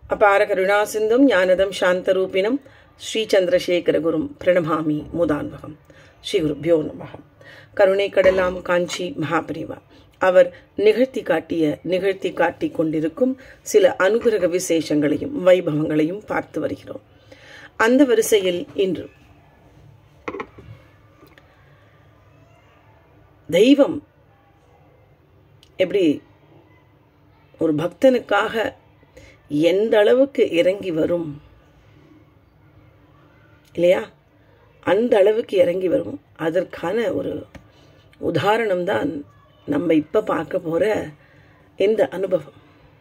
அபார கருணாசிந்தும் ஞானதம் சாந்தரூபிணம் ஸ்ரீ சந்திரசேகரகுரும் பிரணமாமி முதான்வகம் ஸ்ரீ குருப்பியோ நமகம் கருணை கடலாம் காஞ்சி மகாபிரிவா அவர் நிகழ்த்தி காட்டிய நிகழ்த்தி காட்டி கொண்டிருக்கும் சில அனுகிரக விசேஷங்களையும் வைபவங்களையும் பார்த்து வருகிறோம் அந்த வரிசையில் இன்று தெய்வம் எப்படி ஒரு பக்தனுக்காக எந்த அளவுக்கு இறங்கி வரும் இல்லையா அந்த அளவுக்கு இறங்கி வரும் அதற்கான ஒரு உதாரணம் தான் நம்ம இப்போ பார்க்க போகிற இந்த அனுபவம்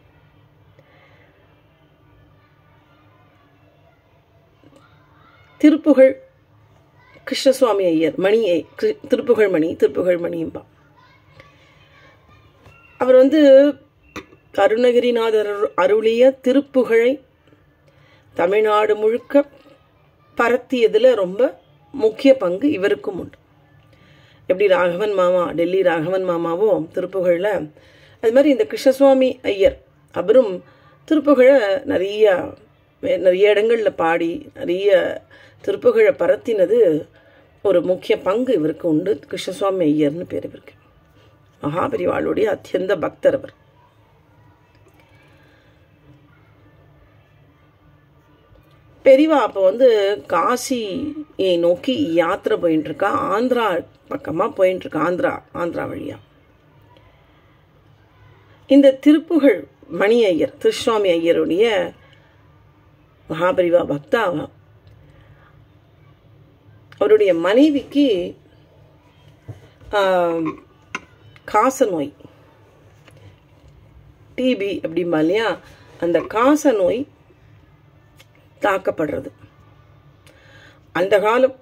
திருப்புகழ் கிருஷ்ணசுவாமி ஐயர் மணியை திருப்புகழ் மணி திருப்புகழ் மணியும்பா அவர் வந்து அருணகிரிநாதர் அருளிய திருப்புகழை தமிழ்நாடு முழுக்க பரத்தியதில் ரொம்ப முக்கிய பங்கு இவருக்கும் உண்டு எப்படி ராகவன் மாமா டெல்லி ராகவன் மாமாவோ திருப்புகழில் அது மாதிரி இந்த கிருஷ்ணசுவாமி ஐயர் அவரும் திருப்புகழை நிறைய நிறைய இடங்களில் பாடி நிறைய திருப்புகழை பரத்தினது ஒரு முக்கிய பங்கு இவருக்கு உண்டு கிருஷ்ணசுவாமி ஐயர்னு பேர் இவருக்கு மகாபரிவாளுடைய அத்தியந்த பக்தர் அவர் பெரியவா அப்போ வந்து காசியை நோக்கி யாத்திரை போயின்னு இருக்கா ஆந்திரா பக்கமாக போயின்னு இருக்கா ஆந்திரா ஆந்திரா வழியா இந்த திருப்புகழ் மணி ஐயர் திருசுவாமி ஐயருடைய மகாபரிவா பக்தாவா அவருடைய மனைவிக்கு காச நோய் டிபி அப்படிம்பா இல்லையா அந்த காச நோய் தாக்கப்படுறது அந்த காலம்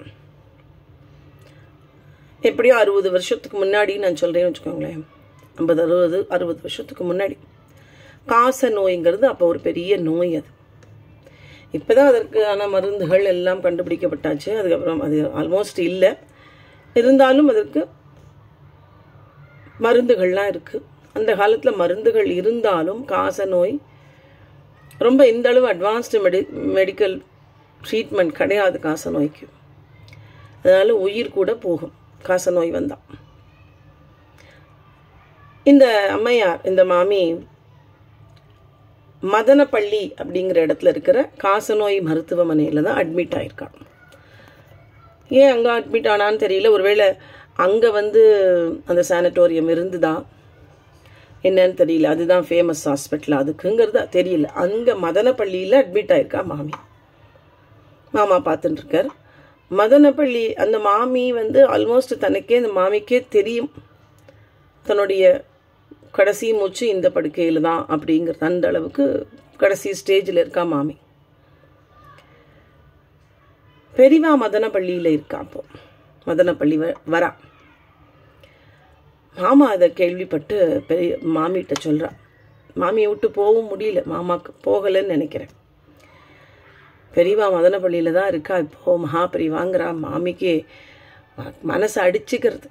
எப்படியோ அறுபது வருஷத்துக்கு முன்னாடி நான் சொல்கிறேன்னு வச்சுக்கோங்களேன் ஐம்பது அறுபது அறுபது வருஷத்துக்கு முன்னாடி காச நோய்ங்கிறது அப்போ ஒரு பெரிய நோய் அது இப்போ தான் அதற்கான மருந்துகள் எல்லாம் கண்டுபிடிக்கப்பட்டாச்சு அதுக்கப்புறம் அது ஆல்மோஸ்ட் இல்லை இருந்தாலும் அதற்கு மருந்துகள்லாம் இருக்குது அந்த காலத்தில் மருந்துகள் இருந்தாலும் காச நோய் ரொம்ப இந்த அளவு அட்வான்ஸ்டு மெடி மெடிக்கல் ட்ரீட்மெண்ட் கிடையாது காச நோய்க்கு அதனால் உயிர் கூட போகும் காச நோய் வந்தால் இந்த அம்மையார் இந்த மாமி மதனப்பள்ளி அப்படிங்கிற இடத்துல இருக்கிற காசநோய் மருத்துவமனையில் தான் அட்மிட் ஆயிருக்கான் ஏன் அங்கே அட்மிட் ஆனான்னு தெரியல ஒருவேளை அங்கே வந்து அந்த சானட்டோரியம் இருந்துதான் என்னன்னு தெரியல அதுதான் ஃபேமஸ் ஹாஸ்பிட்டல் அதுக்குங்கிறது தெரியல அங்கே மதனப்பள்ளியில் அட்மிட் ஆயிருக்கா மாமி மாமா பார்த்துட்டுருக்கார் மதனப்பள்ளி அந்த மாமி வந்து ஆல்மோஸ்ட் தனக்கே அந்த மாமிக்கே தெரியும் தன்னுடைய கடைசி மூச்சு இந்த படுக்கையில் தான் அப்படிங்கிறது அந்த அளவுக்கு கடைசி ஸ்டேஜில் இருக்கா மாமி பெரிவா மதனப்பள்ளியில் இருக்கா அப்போ மதனப்பள்ளி வ வரா மாமா அதை கேள்விப்பட்டு பெரிய மாமிகிட்ட சொல்கிறா மாமியை விட்டு போகவும் முடியல மாமாக்கு போகலைன்னு நினைக்கிறேன் பெரியவா மதனப்பள்ளியில் தான் இருக்கா இப்போது மகாபெரி வாங்குறா மாமிக்கு மனசை அடிச்சுக்கிறது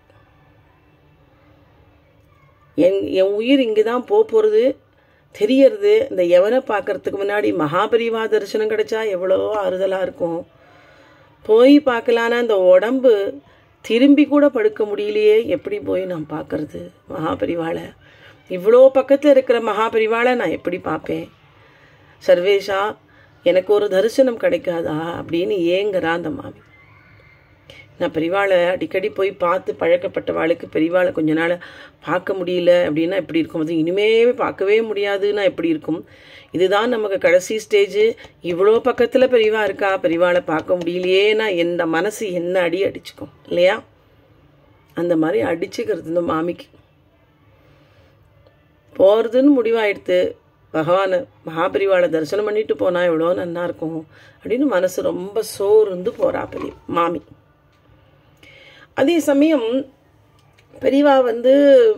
என் என் உயிர் இங்கே தான் போக போகிறது தெரியறது இந்த எவனை பார்க்கறதுக்கு முன்னாடி மகாபரிவா தரிசனம் கிடைச்சா எவ்வளோ ஆறுதலாக இருக்கும் போய் பார்க்கலான்னா இந்த உடம்பு திரும்பி கூட படுக்க முடியலையே எப்படி போய் நான் பார்க்கறது மகாபரிவாளை இவ்வளோ பக்கத்தில் இருக்கிற மகாபரிவாளை நான் எப்படி பார்ப்பேன் சர்வேஷா எனக்கு ஒரு தரிசனம் கிடைக்காதா அப்படின்னு ஏங்குறா அந்த மாமி நான் பெரியவாளை அடிக்கடி போய் பார்த்து பழக்கப்பட்டவாளுக்கு பெரியவாளை கொஞ்ச நாள் பார்க்க முடியல அப்படின்னா எப்படி இருக்கும் அது இனிமே பார்க்கவே முடியாதுன்னா எப்படி இருக்கும் இதுதான் நமக்கு கடைசி ஸ்டேஜு இவ்வளோ பக்கத்தில் பெரியவா இருக்கா பெரியவாளை பார்க்க முடியலையேன்னா எந்த மனசு என்ன அடி அடிச்சுக்கும் இல்லையா அந்த மாதிரி அடிச்சுக்கிறது இந்த மாமிக்கு போகிறதுன்னு முடிவாயிடுத்து பகவானை மகாபரிவாளை தரிசனம் பண்ணிட்டு போனால் எவ்வளோ நல்லா இருக்கும் அப்படின்னு மனசு ரொம்ப சோர்ந்து போகிறா பெரிய மாமி அதே சமயம் பெரியவா வந்து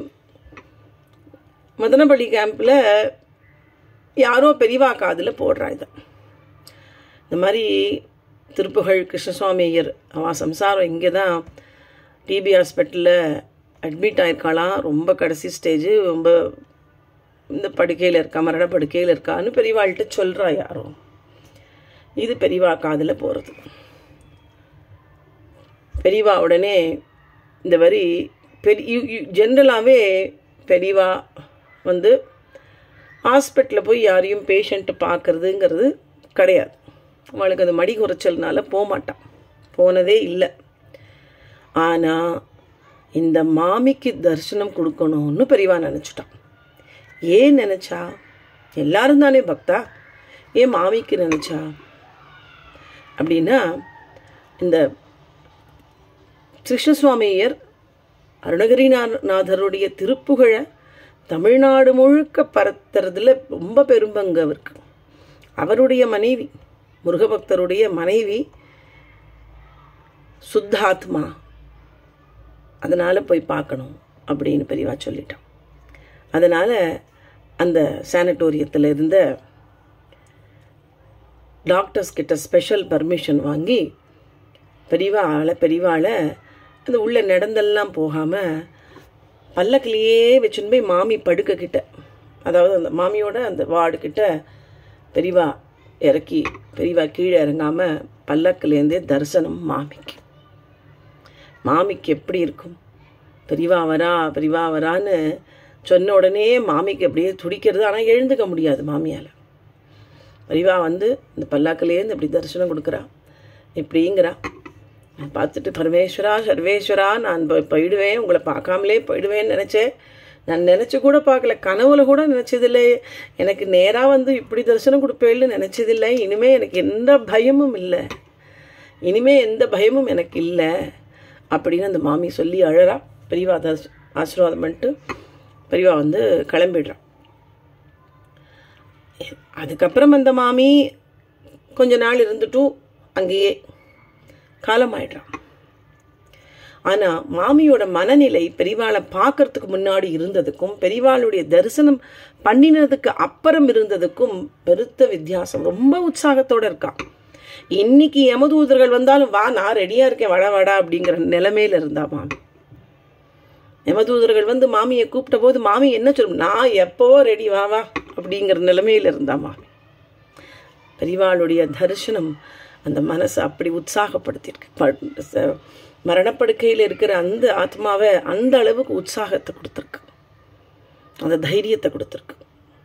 மதனப்பள்ளி கேம்பில் யாரோ பெரியவா காதில் போடுறா இதை இந்த மாதிரி திருப்புகழ் கிருஷ்ணசுவாமி ஐயர் அவன் சம்சாரம் இங்கே தான் டிபி ஹாஸ்பிட்டலில் அட்மிட் ஆயிருக்காளாம் ரொம்ப கடைசி ஸ்டேஜு ரொம்ப இந்த படுக்கையில் இருக்கா மரண படுக்கையில் இருக்கான்னு பெரியவாள்கிட்ட சொல்கிறா யாரோ இது பெரியவா காதில் போகிறது பெரியவா உடனே இந்த வரி பெரிய ஜென்ரலாகவே பெரியவா வந்து ஹாஸ்பிட்டலில் போய் யாரையும் பேஷண்ட்டை பார்க்குறதுங்கிறது கிடையாது அவளுக்கு அது மடி குறைச்சல்னால போக மாட்டான் போனதே இல்லை ஆனால் இந்த மாமிக்கு தரிசனம் கொடுக்கணும்னு பெரியவா நினச்சிட்டான் ஏன் நினச்சா எல்லாரும் தானே பக்தா ஏன் மாமிக்கு நினச்சா அப்படின்னா இந்த கிருஷ்ணசுவாமியர் அருணகிரிநாதருடைய திருப்புகழை தமிழ்நாடு முழுக்க பரத்துறதுல ரொம்ப பெரும்பங்கு அவருக்கு அவருடைய மனைவி முருகபக்தருடைய மனைவி சுத்தாத்மா அதனால் போய் பார்க்கணும் அப்படின்னு பெரியவா சொல்லிட்டான் அதனால் அந்த சானட்டோரியத்தில் இருந்த டாக்டர்ஸ் கிட்ட ஸ்பெஷல் பர்மிஷன் வாங்கி பெரியவா ஆளை பெரியவாளை அந்த உள்ள நடந்தெல்லாம் போகாமல் பல்லக்கிலேயே வச்சுன்னு போய் மாமி படுக்க கிட்ட அதாவது அந்த மாமியோட அந்த வார்டு கிட்ட பெரியவா இறக்கி பெரியவா கீழே இறங்காமல் பல்லக்கிலேருந்தே தரிசனம் மாமிக்கு மாமிக்கு எப்படி இருக்கும் பெரியவா வரா பெரியவா வரான்னு சொன்ன உடனே மாமிக்கு அப்படியே துடிக்கிறது ஆனால் எழுந்துக்க முடியாது மாமியால் பெரியவா வந்து இந்த பல்லாக்கிலேருந்து இப்படி தரிசனம் கொடுக்குறா இப்படிங்கிறா பார்த்துட்டு பரமேஸ்வரா சர்வேஸ்வரா நான் போய் போயிடுவேன் உங்களை பார்க்காமலே போயிடுவேன்னு நினச்சேன் நான் நினச்சி கூட பார்க்கல கனவுல கூட நினச்சதில்லை எனக்கு நேராக வந்து இப்படி தரிசனம் கொடுப்பேன்னு நினச்சதில்லை இனிமே எனக்கு எந்த பயமும் இல்லை இனிமே எந்த பயமும் எனக்கு இல்லை அப்படின்னு அந்த மாமி சொல்லி அழறா பெரியவா தரிச ஆசீர்வாதம் பண்ணிட்டு பெரியவா வந்து கிளம்பிடுறான் அதுக்கப்புறம் அந்த மாமி கொஞ்ச நாள் இருந்துட்டும் அங்கேயே காலமாயிடுறான் ஆனால் மாமியோட மனநிலை பெரிவாளை பார்க்கறதுக்கு முன்னாடி இருந்ததுக்கும் பெரிவாளுடைய தரிசனம் பண்ணினதுக்கு அப்புறம் இருந்ததுக்கும் பெருத்த வித்தியாசம் ரொம்ப உற்சாகத்தோடு இருக்கான் இன்னைக்கு யமதூதர்கள் வந்தாலும் வா நான் ரெடியாக இருக்கேன் வட வடா அப்படிங்கிற நிலைமையில இருந்தா மாமி யமதூதர்கள் வந்து மாமியை கூப்பிட்ட போது மாமி என்ன சொல்லும் நான் எப்போவோ ரெடி வா வா அப்படிங்கிற நிலைமையில இருந்தா மாமி பெரிவாளுடைய தரிசனம் அந்த மனசை அப்படி உற்சாகப்படுத்தியிருக்கு மரணப்படுக்கையில் இருக்கிற அந்த ஆத்மாவை அந்த அளவுக்கு உற்சாகத்தை கொடுத்துருக்கு அந்த தைரியத்தை கொடுத்துருக்கு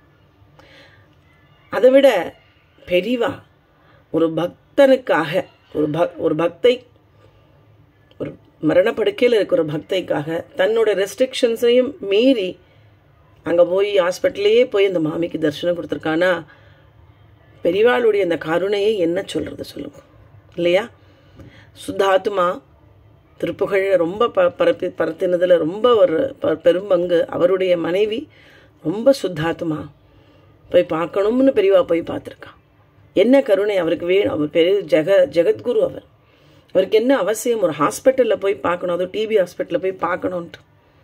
அதை விட பெரிவா ஒரு பக்தனுக்காக ஒரு பக் ஒரு பக்தை ஒரு மரணப்படுக்கையில் இருக்கிற ஒரு பக்தைக்காக தன்னோட ரெஸ்ட்ரிக்ஷன்ஸையும் மீறி அங்கே போய் ஹாஸ்பிட்டல்லையே போய் அந்த மாமிக்கு தரிசனம் கொடுத்துருக்கானா பெரிவாளுடைய அந்த கருணையை என்ன சொல்கிறது சொல்லுங்க இல்லையா சுத்தாத்மா திருப்புகழ் ரொம்ப ப பரப்பி பரத்தினதில் ரொம்ப ஒரு ப பெரும்பங்கு அவருடைய மனைவி ரொம்ப சுத்தாத்மா போய் பார்க்கணும்னு பெரியவா போய் பார்த்துருக்கான் என்ன கருணை அவருக்கு வேணும் அவர் பெரிய ஜெக ஜெகத்குரு அவர் அவருக்கு என்ன அவசியம் ஒரு ஹாஸ்பிட்டலில் போய் பார்க்கணும் அதுவும் டிபி ஹாஸ்பிட்டலில் போய் பார்க்கணுன்ட்டு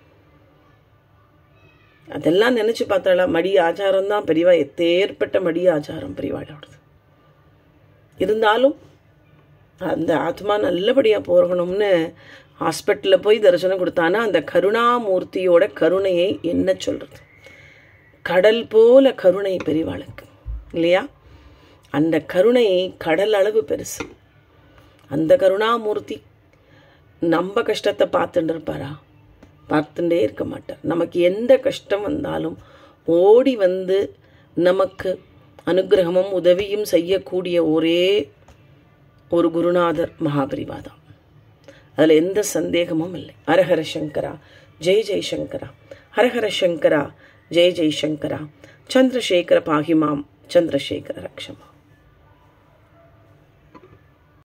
அதெல்லாம் நினச்சி பார்த்தாலாம் மடி ஆச்சாரம் தான் பெரியவா எத்தேற்பட்ட மடி ஆச்சாரம் பெரியவாளோடது இருந்தாலும் அந்த ஆத்மா நல்லபடியாக போகணும்னு ஹாஸ்பிட்டலில் போய் தரிசனம் கொடுத்தானா அந்த கருணாமூர்த்தியோட கருணையை என்ன சொல்கிறது கடல் போல கருணை பெரியவாளுக்கு இல்லையா அந்த கருணை கடல் அளவு பெருசு அந்த கருணாமூர்த்தி நம்ம கஷ்டத்தை பார்த்துட்டு இருப்பாரா பார்த்துட்டே இருக்க மாட்டார் நமக்கு எந்த கஷ்டம் வந்தாலும் ஓடி வந்து நமக்கு அனுகிரகமும் உதவியும் செய்யக்கூடிய ஒரே ஒரு குருநாதர் மகாபரிவாதம் அதில் எந்த சந்தேகமும் இல்லை ஹரஹர சங்கரா ஜெய் ஜெய்சங்கரா ஹரஹர சங்கரா ஜெய் ஜெய்சங்கரா சந்திரசேகர பாகிமாம் சந்திரசேகர ரக்ஷமா